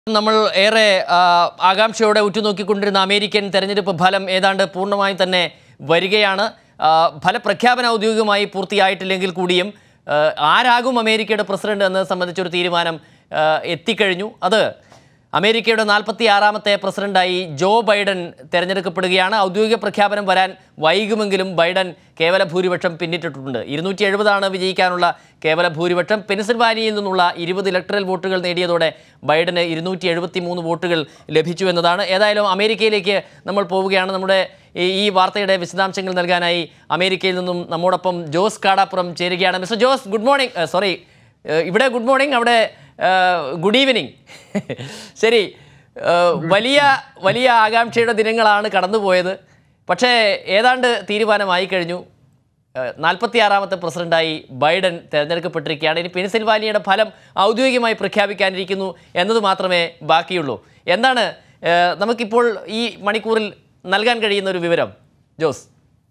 നമ്മൾ ഏറെ ആ, ആകാംക്ഷയോടെ ഉറ്റുനോക്കിക്കൊണ്ടിരുന്ന അമേരിക്കൻ തെരഞ്ഞെടുപ്പ് ഫലം ഏതാണ്ട് പൂർണ്ണമായും തന്നെ വരികയാണ് ആ, ഫലപ്രഖ്യാപനം ഔദ്യോഗികമായി പൂർത്തിയായിട്ടില്ലെങ്കിൽ കൂടിയും ആ, ആരാകും അമേരിക്കയുടെ പ്രസിഡന്റ് എന്നത് സംബന്ധിച്ചൊരു തീരുമാനം ആ, എത്തിക്കഴിഞ്ഞു അത് അമേരിക്കയുടെ നാൽപ്പത്തി ആറാമത്തെ പ്രസിഡന്റായി ജോ ബൈഡൻ തെരഞ്ഞെടുക്കപ്പെടുകയാണ് ഔദ്യോഗിക പ്രഖ്യാപനം വരാൻ വൈകുമെങ്കിലും ബൈഡൻ കേവല ഭൂരിപക്ഷം പിന്നിട്ടിട്ടുണ്ട് ഇരുന്നൂറ്റി എഴുപതാണ് വിജയിക്കാനുള്ള കേവല ഭൂരിപക്ഷം പെൻസിൽവാനിയയിൽ നിന്നുള്ള ഇരുപത് ഇലക്ട്രൽ വോട്ടുകൾ നേടിയതോടെ ബൈഡന് ഇരുന്നൂറ്റി എഴുപത്തി മൂന്ന് വോട്ടുകൾ ലഭിച്ചു എന്നതാണ് ഏതായാലും അമേരിക്കയിലേക്ക് നമ്മൾ പോവുകയാണ് നമ്മുടെ ഈ- ഈ വാർത്തയുടെ വിശദാംശങ്ങൾ നൽകാനായി അമേരിക്കയിൽ നിന്നും നമ്മോടൊപ്പം ജോസ് കാടാപ്പുറം ചേരുകയാണ് mister Jose good morning sorry ഇവിടെ ഗുഡ് മോർണിംഗ് അവിടെ ഗുഡ് ഈവനിങ് ശരി ഏഹ്, വലിയ വലിയ ആകാംക്ഷയുടെ ദിനങ്ങളാണ് കടന്നുപോയത് പക്ഷേ ഏതാണ്ട് തീരുമാനമായി കഴിഞ്ഞു നാൽപ്പത്തി ആറാമത്തെ പ്രസിഡന്റായി ബൈഡൻ തിരഞ്ഞെടുക്കപ്പെട്ടിരിക്കുകയാണ് ഇനി പെൻസിൽവാനിയയുടെ ഫലം ഔദ്യോഗികമായി പ്രഖ്യാപിക്കാനിരിക്കുന്നു എന്നത് മാത്രമേ ബാക്കിയുള്ളൂ എന്താണ് ഏഹ്, നമുക്കിപ്പോൾ ഈ മണിക്കൂറിൽ നൽകാൻ കഴിയുന്ന ഒരു വിവരം ജോസ്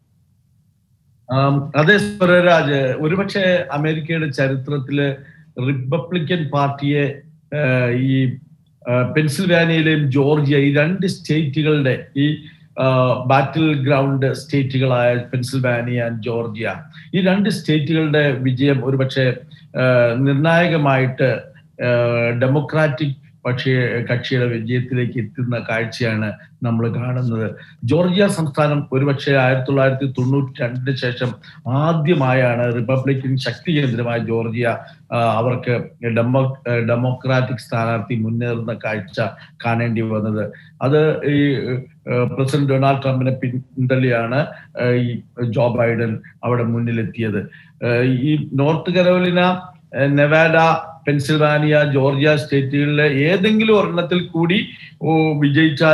ആം, അതെ സ്വരരാജ് ഒരുപക്ഷെ അമേരിക്കയുടെ ചരിത്രത്തില് റിപ്പബ്ലിക്കൻ പാർട്ടിയെ ആ, ഈ ആ, പെൻസിൽവാനിയയിലെയും ജോർജിയ ഈ രണ്ട് സ്റ്റേറ്റുകളുടെ ഈ ബാറ്റിൽ ഗ്രൗണ്ട് സ്റ്റേറ്റുകളായ പെൻസിൽവാനിയ ആൻഡ് ജോർജിയ ഈ രണ്ട് സ്റ്റേറ്റുകളുടെ വിജയം ഒരുപക്ഷെ ആ, നിർണായകമായിട്ട് ആ, ഡെമോക്രാറ്റിക് പക്ഷേ കക്ഷിയുടെ വിജയത്തിലേക്ക് എത്തുന്ന കാഴ്ചയാണ് നമ്മൾ കാണുന്നത് ജോർജിയ സംസ്ഥാനം ഒരുപക്ഷെ ആയിരത്തി തൊള്ളായിരത്തി തൊണ്ണൂറ്റി രണ്ടിന് ശേഷം ആദ്യമായാണ് റിപ്പബ്ലിക്കൻ ശക്തി കേന്ദ്രമായ ജോർജിയ ആ, അവർക്ക് ഡെമോ ഡെമോക്രാറ്റിക് സ്ഥാനാർത്ഥി മുന്നേറുന്ന കാഴ്ച കാണേണ്ടി വന്നത് അത് ഈ ആ, പ്രസിഡന്റ് ഡൊണാൾഡ് ട്രംപിനെ പിന്തള്ളിയാണ് ആ, ഈ ജോ ബൈഡൻ അവിടെ മുന്നിലെത്തിയത് ആ, ഈ നോർത്ത് കരോലിന ആ, നെവാഡ പെൻസിൽവാനിയ ജോർജിയ സ്റ്റേറ്റുകളിലെ ഏതെങ്കിലും ഒരെണ്ണത്തിൽ കൂടി ഓ, വിജയിച്ചാൽ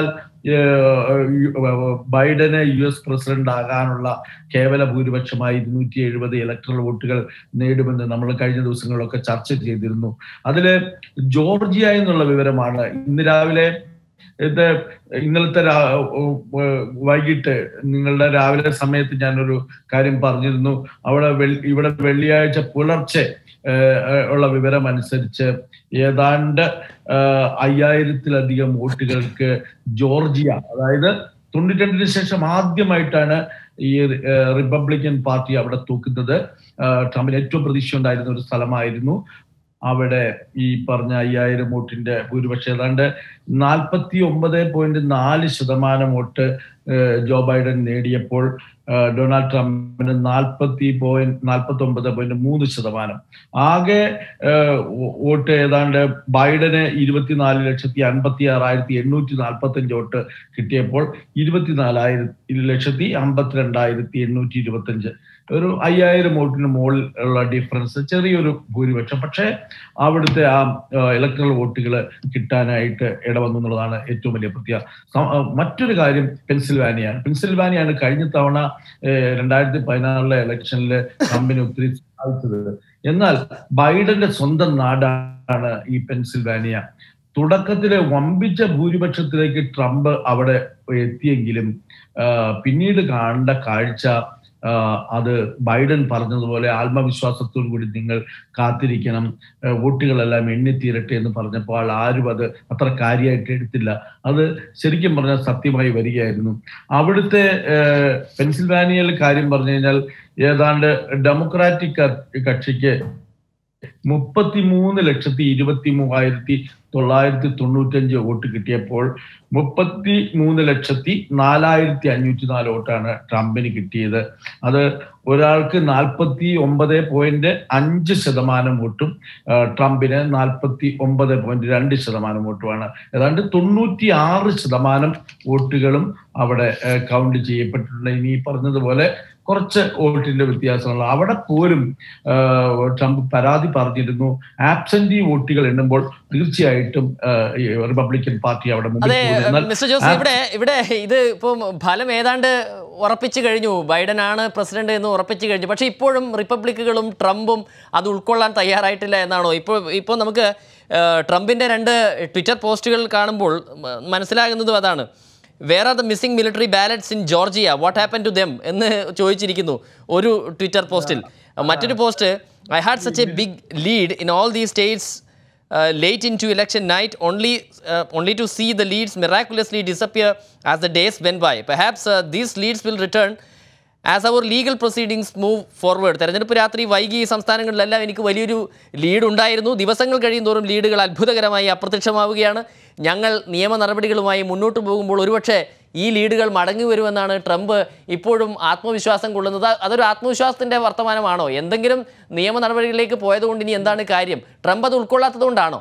ഏഹ്, ബൈഡന് യു എസ് പ്രസിഡന്റ് ആകാനുള്ള കേവല ഭൂരിപക്ഷമായി ഇരുന്നൂറ്റി എഴുപത് ഇലക്ട്രൽ വോട്ടുകൾ നേടുമെന്ന് നമ്മൾ കഴിഞ്ഞ ദിവസങ്ങളിലൊക്കെ ചർച്ച ചെയ്തിരുന്നു അതില് ജോർജിയ എന്നുള്ള വിവരമാണ് ഇന്ന് രാവിലെ ഇത് ഇന്നലത്തെ രാ- ഏഹ് വൈകിട്ട് നിങ്ങളുടെ രാവിലെ സമയത്ത് ഞാനൊരു കാര്യം പറഞ്ഞിരുന്നു അവിടെ വെൾ- ഇവിടെ വെള്ളിയാഴ്ച പുലർച്ചെ ഏഹ് ഉള്ള വിവരം അനുസരിച്ച് ഏതാണ്ട് ഏഹ് അയ്യായിരത്തിലധികം വോട്ടുകൾക്ക് ജോർജിയ അതായത് തൊണ്ണൂറ്റിരണ്ടിന് ശേഷം ആദ്യമായിട്ടാണ് ഈ ഏഹ് റിപ്പബ്ലിക്കൻ പാർട്ടി അവിടെ തൂക്കുന്നത് ഏഹ് ട്രംപിന് ഏറ്റവും പ്രതീക്ഷ ഉണ്ടായിരുന്ന ഒരു സ്ഥലമായിരുന്നു അവിടെ ഈ പറഞ്ഞ അയ്യായിരം വോട്ടിന്റെ ഭൂരിപക്ഷം ഏതാണ്ട് നാൽപ്പത്തി ഒമ്പത് പോയിന്റ് നാല് ശതമാനം വോട്ട് ഏഹ് ജോ ബൈഡൻ നേടിയപ്പോൾ ഏഹ് ഡൊണാൾഡ് ട്രംപിന് നാൽപ്പത്തി പോയിന്റ് നാൽപ്പത്തി ഒമ്പത് പോയിന്റ് മൂന്ന് ശതമാനം ആകെ ഏഹ് വോ- വോട്ട് ഏതാണ്ട് ബൈഡന് ഇരുപത്തിനാല് ലക്ഷത്തി അൻപത്തി ആറായിരത്തി എണ്ണൂറ്റി നാൽപ്പത്തി അഞ്ച് വോട്ട് കിട്ടിയപ്പോൾ ഇരുപത്തിനാലായിരത്തി ലക്ഷത്തി അമ്പത്തിരണ്ടായിരത്തി എണ്ണൂറ്റി ഇരുപത്തി അഞ്ച് ഒരു അയ്യായിരം വോട്ടിന് മുകളിൽ ഉള്ള ഡിഫറൻസ് ചെറിയൊരു ഭൂരിപക്ഷം പക്ഷേ അവിടുത്തെ ആ ഇലക്ട്രൽ വോട്ടുകൾ കിട്ടാനായിട്ട് ഇടവന്നു എന്നുള്ളതാണ് ഏറ്റവും വലിയ പ്രത്യേകത സ- ആ, മറ്റൊരു കാര്യം പെൻസിൽവാനിയാണ് പെൻസിൽവാനിയാണ് കഴിഞ്ഞ തവണ ഏഹ്, രണ്ടായിരത്തി പതിനാറിലെ ഇലക്ഷനിൽ ട്രംപിനെ ഒത്തിരി സഹായിച്ചത് എന്നാൽ ബൈഡന്റെ സ്വന്തം നാടാണ് ഈ പെൻസിൽവാനിയ തുടക്കത്തിലെ വമ്പിച്ച ഭൂരിപക്ഷത്തിലേക്ക് ട്രംപ് അവിടെ എത്തിയെങ്കിലും ആ, പിന്നീട് കാണേണ്ട കാഴ്ച ആ, അത് ബൈഡൻ പറഞ്ഞതുപോലെ ആത്മവിശ്വാസത്തോടു കൂടി നിങ്ങൾ കാത്തിരിക്കണം ആ, വോട്ടുകളെല്ലാം എണ്ണിത്തീരട്ടെ എന്ന് പറഞ്ഞപ്പോൾ ആരും അത് അത്ര കാര്യമായിട്ട് എടുത്തില്ല അത് ശരിക്കും പറഞ്ഞാൽ സത്യമായി വരികയായിരുന്നു അവിടുത്തെ ഏഹ്, പെൻസിൽവാനിയയിൽ കാര്യം പറഞ്ഞു കഴിഞ്ഞാൽ ഏതാണ്ട് ഡെമോക്രാറ്റിക് ക- കക്ഷിക്ക് മുപ്പത്തിമൂന്ന് ലക്ഷത്തി ഇരുപത്തി മൂവായിരത്തി തൊള്ളായിരത്തി തൊണ്ണൂറ്റഞ്ച് വോട്ട് കിട്ടിയപ്പോൾ മുപ്പത്തി മൂന്ന് ലക്ഷത്തി നാലായിരത്തി അഞ്ഞൂറ്റി നാല് വോട്ടാണ് ട്രംപിന് കിട്ടിയത് അത് ഒരാൾക്ക് നാൽപ്പത്തി ഒമ്പത് പോയിന്റ് അഞ്ച് ശതമാനം വോട്ടും ആ, ട്രംപിന് നാൽപ്പത്തി ഒമ്പത് പോയിന്റ് രണ്ട് ശതമാനം വോട്ടുമാണ് ഏതാണ്ട് തൊണ്ണൂറ്റി ആറ് ശതമാനം വോട്ടുകളും അവിടെ കൗണ്ട് ചെയ്യപ്പെട്ടിട്ടുണ്ട് ഇനി ഈ പറഞ്ഞതുപോലെ കുറച്ച് വോട്ടിന്റെ വ്യത്യാസമുള്ള അവിടെ പോലും ആ, ട്രംപ് പരാതി പറഞ്ഞിരുന്നു ആബ്സെന്റി വോട്ടുകൾ എണ്ണുമ്പോൾ തീർച്ചയായിട്ടും ആ, ഈ റിപ്പബ്ലിക്കൻ പാർട്ടി അവിടെ മുമ്പിൽ അതെ പോകും. എന്നാൽ മിസ്റ്റർ ജോസ് ഇവിടെ ഇവിടെ ഇത് ഇപ്പം ഫലം ഏതാണ്ട് ഉറപ്പിച്ചു കഴിഞ്ഞു ബൈഡൻ ആണ് പ്രസിഡന്റ് എന്ന് ഉറപ്പിച്ചു കഴിഞ്ഞു പക്ഷേ ഇപ്പോഴും റിപ്പബ്ലിക്കുകളും ട്രംപും അത് ഉൾക്കൊള്ളാൻ തയ്യാറായിട്ടില്ല എന്നാണോ ഇപ്പോൾ ഇപ്പോൾ നമുക്ക് ആ, ട്രംപിന്റെ രണ്ട് ട്വിറ്റർ പോസ്റ്റുകൾ കാണുമ്പോൾ മ- മനസ്സിലാകുന്നതും അതാണ് where are the missing military ballots in Georgia what happen to them എന്ന് ചോദിച്ചിരിക്കുന്നു ഒരു ട്വിറ്റർ പോസ്റ്റിൽ മറ്റൊരു post I had such a big lead in all these states uh, late into election night only, uh, only to see the leads miraculously disappear as the days went by. Perhaps uh, these leads will return as our legal proceedings move forward തെരഞ്ഞെടുപ്പ് രാത്രി വൈകി ഈ സംസ്ഥാനങ്ങളിലെല്ലാം എനിക്ക് വലിയൊരു lead ഉണ്ടായിരുന്നു ദിവസങ്ങൾ കഴിയുന്തോറും ലീഡുകൾ അത്ഭുതകരമായി അപ്രത്യക്ഷമാവുകയാണ് ഞങ്ങൾ നിയമ നടപടികളുമായി മുന്നോട്ട് പോകുമ്പോൾ ഒരുപക്ഷെ ഈ ലീഡുകൾ മടങ്ങി വരുമെന്നാണ് ട്രംപ് ഇപ്പോഴും ആത്മവിശ്വാസം കൊള്ളുന്നത് അതൊരു ആത്മവിശ്വാസത്തിൻ്റെ വർത്തമാനമാണോ എന്തെങ്കിലും നിയമ നടപടികളിലേക്ക് പോയതുകൊണ്ട് ഇനി എന്താണ് കാര്യം ട്രംപ് അത് ഉൾക്കൊള്ളാത്തത് കൊണ്ടാണോ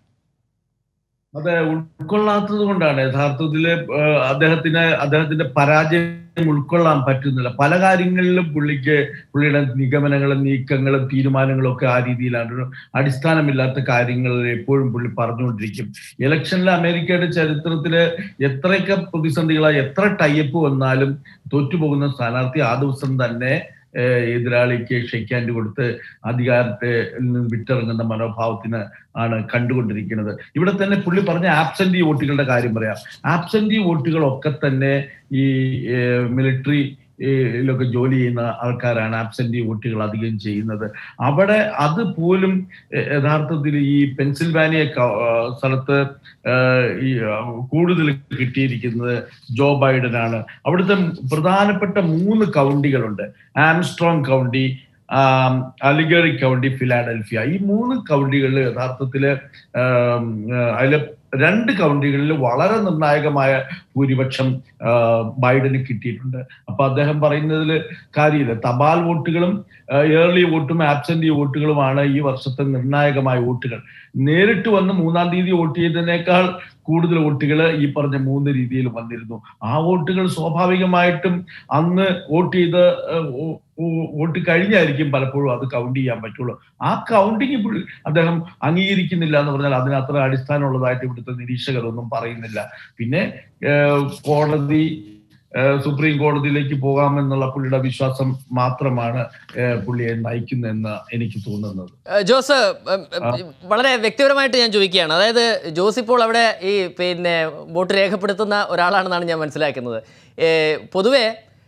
അതെ ഉൾക്കൊള്ളാത്തത് കൊണ്ടാണ് യഥാർത്ഥത്തില് ഏഹ്, അദ്ദേഹത്തിന് അദ്ദേഹത്തിന്റെ പരാജയം ഉൾക്കൊള്ളാൻ പറ്റുന്നില്ല പല കാര്യങ്ങളിലും പുള്ളിക്ക് പുള്ളിയുടെ നിഗമനങ്ങളും നീക്കങ്ങളും തീരുമാനങ്ങളും ഒക്കെ ആ രീതിയിലാണ് ഒരു അടിസ്ഥാനമില്ലാത്ത കാര്യങ്ങൾ എപ്പോഴും പുള്ളി പറഞ്ഞുകൊണ്ടിരിക്കും ഇലക്ഷനിൽ അമേരിക്കയുടെ ചരിത്രത്തില് എത്രയൊക്കെ പ്രതിസന്ധികളായി എത്ര ടൈപ്പ് വന്നാലും തോറ്റുപോകുന്ന സ്ഥാനാർത്ഥി ആ ദിവസം തന്നെ ഏഹ്, എതിരാളിക്ക് ഷെയ്ക്ക് ഹാൻഡ് കൊടുത്ത് അധികാരത്തെ നിന്ന് വിട്ടിറങ്ങുന്ന മനോഭാവത്തിന് ആണ് കണ്ടുകൊണ്ടിരിക്കുന്നത് ഇവിടെ തന്നെ പുള്ളി പറഞ്ഞ ആബ്സെന്റി വോട്ടുകളുടെ കാര്യം പറയാം ആബ്സെന്റി വോട്ടുകളൊക്കെ തന്നെ ഈ മിലിറ്ററി ൊക്കെ ജോലി ചെയ്യുന്ന ആൾക്കാരാണ് ആബ്സെന്റി വോട്ടുകൾ അധികം ചെയ്യുന്നത് അവിടെ അത് പോലും എ- യഥാർത്ഥത്തിൽ ഈ പെൻസിൽവാനിയ ക- ആ, സ്ഥലത്ത് ആ, ഈ ആ, കൂടുതൽ കിട്ടിയിരിക്കുന്നത് ജോ ബൈഡനാണ് അവിടുത്തെ പ്രധാനപ്പെട്ട മൂന്ന് കൗണ്ടികളുണ്ട് ആംസ്ട്രോങ് കൗണ്ടി ആം, അലിഗറി കൗണ്ടി ഫിലാഡൽഫിയ ഈ മൂന്ന് കൗണ്ടികളിൽ യഥാർത്ഥത്തില് ആം, ആ, അതില് രണ്ട് കൗണ്ടികളിൽ വളരെ നിർണായകമായ ഭൂരിപക്ഷം ആ, ബൈഡന് കിട്ടിയിട്ടുണ്ട് അപ്പൊ അദ്ദേഹം പറയുന്നതിൽ കാര്യമില്ല തപാൽ വോട്ടുകളും ഏർലി വോട്ടും ആബ്സെന്റി വോട്ടുകളുമാണ് ഈ വർഷത്തെ നിർണായകമായ വോട്ടുകൾ നേരിട്ട് വന്ന് മൂന്നാം തീയതി വോട്ട് ചെയ്തതിനേക്കാൾ കൂടുതൽ വോട്ടുകൾ ഈ പറഞ്ഞ മൂന്ന് രീതിയിൽ വന്നിരുന്നു ആ വോട്ടുകൾ സ്വാഭാവികമായിട്ടും അന്ന് വോട്ട് ചെയ്ത് ഏഹ്, വോ- വോ- വോട്ട് കഴിഞ്ഞായിരിക്കും പലപ്പോഴും അത് കൗണ്ട് ചെയ്യാൻ പറ്റുള്ളൂ ആ കൗണ്ടിങ് ഇപ്പോൾ അദ്ദേഹം അംഗീകരിക്കുന്നില്ല എന്ന് പറഞ്ഞാൽ അതിന് അത്ര അടിസ്ഥാനമുള്ളതായിട്ട് ഇവിടുത്തെ നിരീക്ഷകരൊന്നും പറയുന്നില്ല പിന്നെ ഏഹ്, കോടതി ഏഹ്, സുപ്രീം കോടതിയിലേക്ക് പോകാമെന്നുള്ള പുള്ളിയുടെ വിശ്വാസം മാത്രമാണ് ഏഹ്, പുള്ളിയെ നയിക്കുന്നതെന്ന് എനിക്ക് തോന്നുന്നത് ഏഹ് ജോസ് ഉം, ഉം, വളരെ വ്യക്തിപരമായിട്ട് ഞാൻ ചോദിക്കുകയാണ് അതായത് ജോസ് ഇപ്പോൾ അവിടെ ഈ പിന്നെ വോട്ട് രേഖപ്പെടുത്തുന്ന ഒരാളാണെന്നാണ് ഞാൻ മനസ്സിലാക്കുന്നത് ഏഹ് പൊതുവെ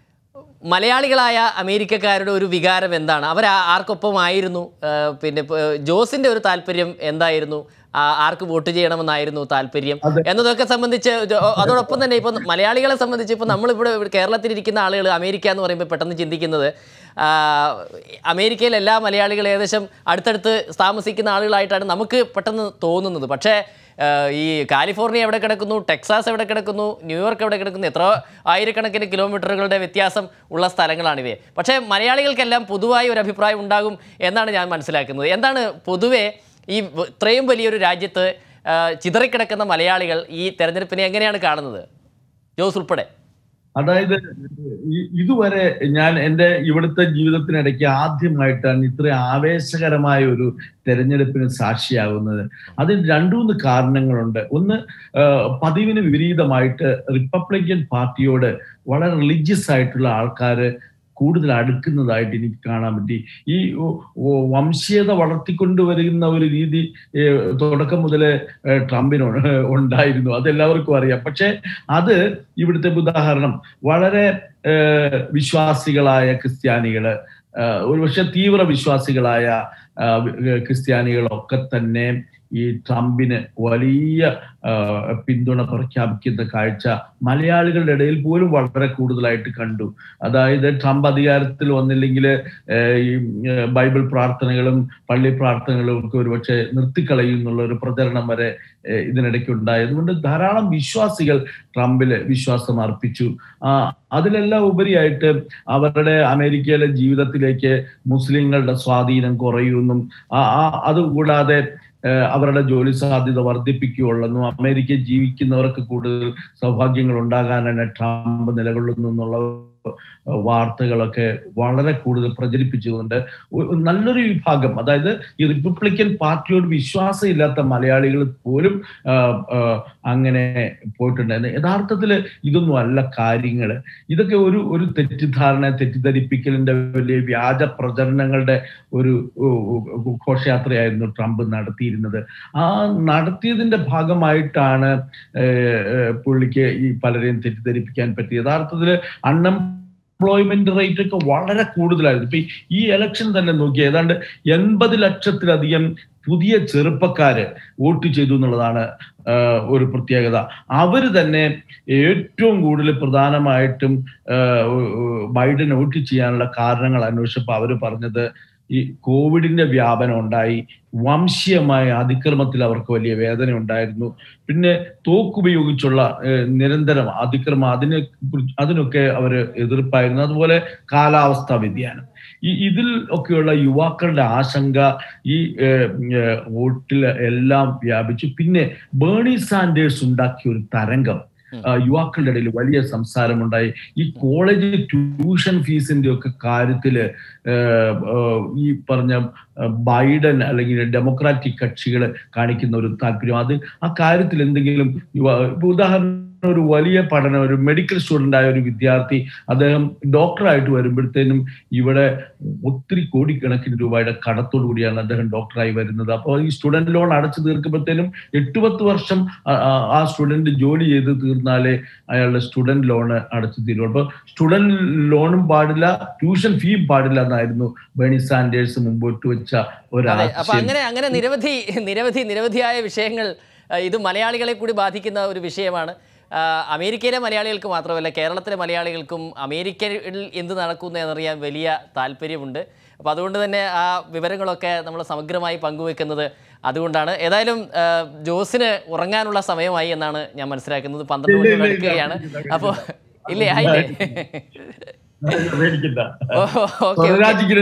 മലയാളികളായ അമേരിക്കക്കാരുടെ ഒരു വികാരം എന്താണ് അവർ ആ- ആർക്കൊപ്പമായിരുന്നു ഏഹ് പിന്നെ ഇപ്പൊ, ഏഹ് ജോസിന്റെ ഒരു താല്പര്യം എന്തായിരുന്നു ആ, ആർക്ക് വോട്ട് ചെയ്യണമെന്നായിരുന്നു താല്പര്യം അതെ. എന്നതൊക്കെ സംബന്ധിച്ച് ജോ- അതോടൊപ്പം തന്നെ ഇപ്പം മലയാളികളെ സംബന്ധിച്ച് ഇപ്പം നമ്മളിവിടെ കേരളത്തിലിരിക്കുന്ന ആളുകൾ അമേരിക്ക എന്ന് പറയുമ്പോൾ പെട്ടെന്ന് ചിന്തിക്കുന്നത് ആ, അമേരിക്കയിൽ എല്ലാ മലയാളികളും ഏകദേശം അടുത്തടുത്ത് താമസിക്കുന്ന ആളുകളായിട്ടാണ് നമുക്ക് പെട്ടെന്ന് തോന്നുന്നത് പക്ഷേ ആ, ഈ കാലിഫോർണിയ എവിടെ കിടക്കുന്നു ടെക്സാസ് എവിടെ കിടക്കുന്നു ന്യൂയോർക്ക് എവിടെ കിടക്കുന്നു എത്ര ആയിരക്കണക്കിന് കിലോമീറ്ററുകളുടെ വ്യത്യാസം ഉള്ള സ്ഥലങ്ങളാണ് ഇവയെ പക്ഷേ മലയാളികൾക്കെല്ലാം പൊതുവായി ഒരു അഭിപ്രായം ഉണ്ടാകും എന്നാണ് ഞാൻ മനസ്സിലാക്കുന്നത് എന്താണ് പൊതുവെ ഈ വ- ഇത്രയും വലിയൊരു രാജ്യത്ത് ആ, ചിതറിക്കിടക്കുന്ന മലയാളികൾ ഈ തെരഞ്ഞെടുപ്പിനെ എങ്ങനെയാണ് കാണുന്നത് ജോസ് ഉൾപ്പെടെ അതായത് ഈ- ഇതുവരെ ഞാൻ എൻ്റെ ഇവിടുത്തെ ജീവിതത്തിനിടയ്ക്ക് ആദ്യമായിട്ടാണ് ഇത്ര ആവേശകരമായ ഒരു തെരഞ്ഞെടുപ്പിന് സാക്ഷിയാകുന്നത് അതിന് രണ്ടു മൂന്ന് കാരണങ്ങളുണ്ട് ഒന്ന് ആ, പതിവിന് വിപരീതമായിട്ട് റിപ്പബ്ലിക്കൻ പാർട്ടിയോട് വളരെ റിലീജിയസ് ആയിട്ടുള്ള ആൾക്കാർ കൂടുതൽ അടുക്കുന്നതായിട്ട് എനിക്ക് കാണാൻ പറ്റി ഈ ഓ- ഓ- വംശീയത വളർത്തിക്കൊണ്ടുവരുന്ന ഒരു രീതി ഏ, തുടക്കം മുതലേ ഏ, ട്രംപിന് ഉ- ഉണ്ടായിരുന്നു അതെല്ലാവർക്കും അറിയാം പക്ഷെ അത് ഇവിടുത്തെ ഉദാഹരണം വളരെ ഏ, വിശ്വാസികളായ ക്രിസ്ത്യാനികള് ആ, ഒരുപക്ഷെ തീവ്ര വിശ്വാസികളായ ആ, വി- ക്രിസ്ത്യാനികളൊക്കെ തന്നെ ഈ ട്രംപിന് വലിയ ആ, പിന്തുണ പ്രഖ്യാപിക്കുന്ന കാഴ്ച മലയാളികളുടെ ഇടയിൽ പോലും വളരെ കൂടുതലായിട്ട് കണ്ടു അതായത് ട്രംപ് അധികാരത്തിൽ വന്നില്ലെങ്കിൽ ഈ ഏ, ബൈബിൾ പ്രാർത്ഥനകളും പള്ളി പ്രാർത്ഥനകളും ഒക്കെ ഒരുപക്ഷെ നിർത്തിക്കളയും എന്നുള്ള ഒരു പ്രചരണം വരെ ഏ, ഇതിനിടയ്ക്ക് ഉണ്ടായി അതുകൊണ്ട് ധാരാളം വിശ്വാസികൾ ട്രംപില് വിശ്വാസം അർപ്പിച്ചു ആ അതിലെല്ലാം ഉപരിയായിട്ട് അവരുടെ അമേരിക്കയിലെ ജീവിതത്തിലേക്ക് മുസ്ലിങ്ങളുടെ സ്വാധീനം കുറയുമെന്നും ആ- ആ- അതുകൂടാതെ ഏഹ് അവരുടെ ജോലി സാധ്യത വർദ്ധിപ്പിക്കുകയുള്ളെന്നും അമേരിക്കയിൽ ജീവിക്കുന്നവർക്ക് കൂടുതൽ സൗഭാഗ്യങ്ങൾ ഉണ്ടാകാനാണ് ട്രംപ് നിലകൊള്ളുന്നു എന്നുള്ള വാർത്തകളൊക്കെ വളരെ കൂടുതൽ പ്രചരിപ്പിച്ചുകൊണ്ട് ഒ- നല്ലൊരു വിഭാഗം അതായത് ഈ റിപ്പബ്ലിക്കൻ പാർട്ടിയോട് വിശ്വാസമില്ലാത്ത മലയാളികൾ പോലും ആ, ആ, അങ്ങനെ പോയിട്ടുണ്ടായിരുന്നു യഥാർത്ഥത്തിൽ ഇതൊന്നും അല്ല കാര്യങ്ങൾ ഇതൊക്കെ ഒരു ഒരു തെറ്റിദ്ധാരണ തെറ്റിദ്ധരിപ്പിക്കലിന്റെ വലിയ വ്യാജ പ്രചരണങ്ങളുടെ ഒരു ഉ- ഉ- ഘോഷയാത്രയായിരുന്നു ട്രംപ് നടത്തിയിരുന്നത് ആ നടത്തിയതിന്റെ ഭാഗമായിട്ടാണ് ഏഹ്, ഏഹ്, പുള്ളിക്ക് ഈ പലരെയും തെറ്റിദ്ധരിപ്പിക്കാൻ പറ്റി യഥാർത്ഥത്തിൽ അണ്ണം അൺഎംപ്ലോയ്മെന്റ് റേറ്റ് ഒക്കെ വളരെ കൂടുതലായിരുന്നു ഇപ്പൊ ഈ- ഈ ഇലക്ഷൻ തന്നെ നോക്കി ഏതാണ്ട് എൺപത് ലക്ഷത്തിലധികം പുതിയ ചെറുപ്പക്കാര് വോട്ട് ചെയ്തു എന്നുള്ളതാണ് ആ, ഒരു പ്രത്യേകത അവര് തന്നെ ഏറ്റവും കൂടുതൽ പ്രധാനമായിട്ടും ആ, ബൈഡൻ വോട്ട് ചെയ്യാനുള്ള കാരണങ്ങൾ അന്വേഷിച്ചപ്പോൾ അവര് പറഞ്ഞത് ഈ കോവിഡിന്റെ വ്യാപനം ഉണ്ടായി വംശീയമായ അതിക്രമത്തിൽ അവർക്ക് വലിയ വേദന ഉണ്ടായിരുന്നു പിന്നെ തോക്കുപയോഗിച്ചുള്ള ഏഹ്, നിരന്തരം അതിക്രമം അതിനെ കുറിച്ച് അതിനൊക്കെ അവര് എതിർപ്പായിരുന്നു അതുപോലെ കാലാവസ്ഥാ വ്യതിയാനം ഈ ഇതിൽ ഒക്കെയുള്ള യുവാക്കളുടെ ആശങ്ക ഈ ഏഹ്, ഏഹ്, വോട്ടിൽ എല്ലാം വ്യാപിച്ചു പിന്നെ ബേണി സാൻഡേഴ്സ് ഉണ്ടാക്കിയ ഒരു തരംഗം ഉം. ആ, യുവാക്കളുടെ ഇടയിൽ വലിയ സംസാരമുണ്ടായി ഈ കോളേജ് ട്യൂഷൻ ഫീസിന്റെ ഒക്കെ കാര്യത്തില് ഏഹ്, ഏഹ്, ഈ പറഞ്ഞ ഏഹ്, ബൈഡൻ അല്ലെങ്കിൽ ഡെമോക്രാറ്റിക് കക്ഷികൾ കാണിക്കുന്ന ഒരു താല്പര്യം അത് ആ കാര്യത്തിൽ എന്തെങ്കിലും യുവ- ഇപ്പൊ ഉദാഹരണം ഒരു വലിയ പഠനം ഒരു മെഡിക്കൽ സ്റ്റുഡന്റ് ആയ ഒരു വിദ്യാർത്ഥി അദ്ദേഹം ഡോക്ടറായിട്ട് വരുമ്പോഴത്തേനും ഇവിടെ ഒത്തിരി കോടിക്കണക്കിന് രൂപയുടെ കടത്തോടു കൂടിയാണ് അദ്ദേഹം ഡോക്ടറായി വരുന്നത് അപ്പോൾ ഈ സ്റ്റുഡന്റ് ലോൺ അടച്ചു തീർക്കുമ്പോഴത്തേനും എട്ട് പത്ത് വർഷം ആ- ആ- ആ സ്റ്റുഡന്റ് ജോലി ചെയ്ത് തീർന്നാലേ അയാളുടെ സ്റ്റുഡന്റ് ലോൺ അടച്ചു തീരുള്ളൂ അപ്പോൾ സ്റ്റുഡന്റ് ലോണും പാടില്ല ട്യൂഷൻ ഫീയും പാടില്ല എന്നായിരുന്നു ബേണി സാൻഡേഴ്സ് മുമ്പോട്ട് വെച്ച ഒരു അതെ അപ്പൊ ആശയം അങ്ങനെ അങ്ങനെ നിരവധി നിരവധി നിരവധിയായ വിഷയങ്ങൾ ആ, ഇത് മലയാളികളെ കൂടി ബാധിക്കുന്ന ഒരു വിഷയമാണ് ആ, അമേരിക്കയിലെ മലയാളികൾക്ക് മാത്രമല്ല കേരളത്തിലെ മലയാളികൾക്കും അമേരിക്കയിൽ എന്ത് നടക്കുന്നു എന്നറിയാൻ വലിയ താല്പര്യമുണ്ട് അപ്പോൾ അതുകൊണ്ട് തന്നെ ആ വിവരങ്ങളൊക്കെ നമ്മൾ സമഗ്രമായി പങ്കുവെക്കുന്നത് അതുകൊണ്ടാണ് ഏതായാലും ആ, ജോസിന് ഉറങ്ങാനുള്ള സമയമായി എന്നാണ് ഞാൻ മനസ്സിലാക്കുന്നത് പന്ത്രണ്ട് ഇല്ല, മണി ഇല്ല, ഇല്ല. നടക്കുകയാണ് അപ്പോൾ ഇല്ലേ ആയില്ലേ പേടിക്കണ്ട ഓ ഓക്കെ സ്വരാജിക്കിന്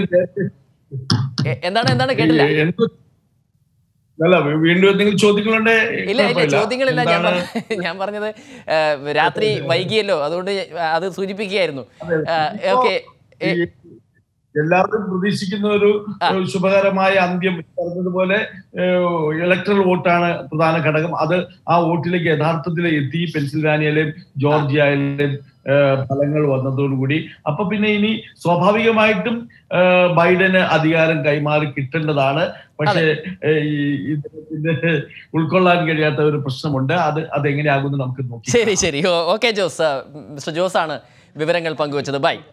എന്താണ് എന്താണ് കേട്ടില്ല എന്ത് അല്ല വീണ്ടും എന്തെങ്കിലും ചോദ്യങ്ങളുണ്ടെ ഇല്ല ഇല്ല കുഴപ്പമില്ല. ചോദ്യങ്ങളില്ല ഞാൻ എന്താണ്? പറഞ്ഞ- ഞാൻ പറഞ്ഞത് ആ, രാത്രി വൈകിയല്ലോ അതുകൊണ്ട് അത് സൂചിപ്പിക്കുകയായിരുന്നു ഓക്കെ ഈ എല്ലാവരും പ്രതീക്ഷിക്കുന്ന ഒരു ഒരു ശുഭകരമായ അന്ത്യം പറഞ്ഞതുപോലെ ഇലക്ട്രൽ വോട്ടാണ് പ്രധാന ഘടകം അത് ആ വോട്ടിലേക്ക് യഥാർത്ഥത്തിൽ എത്തി പെൻസിൽവാനിയയിലെയും ജോർജിയയിലെയും ഏഹ്, ഫലങ്ങൾ വന്നതോടുകൂടി അപ്പൊ പിന്നെ ഇനി സ്വാഭാവികമായിട്ടും ഏഹ്, ബൈഡന് അധികാരം കൈമാറി കിട്ടേണ്ടതാണ് പക്ഷേ ഏഹ്, ഈ ഇതിന് ഉൾക്കൊള്ളാൻ കഴിയാത്ത ഒരു പ്രശ്നമുണ്ട് അത് അതെങ്ങനെയാകുമെന്ന് നമുക്ക് നോക്കി ശരി ശരി ഓക്കെ ജോസ് മിസ്റ്റർ ജോസ് ആണ് വിവരങ്ങൾ പങ്കുവച്ചത് ബൈ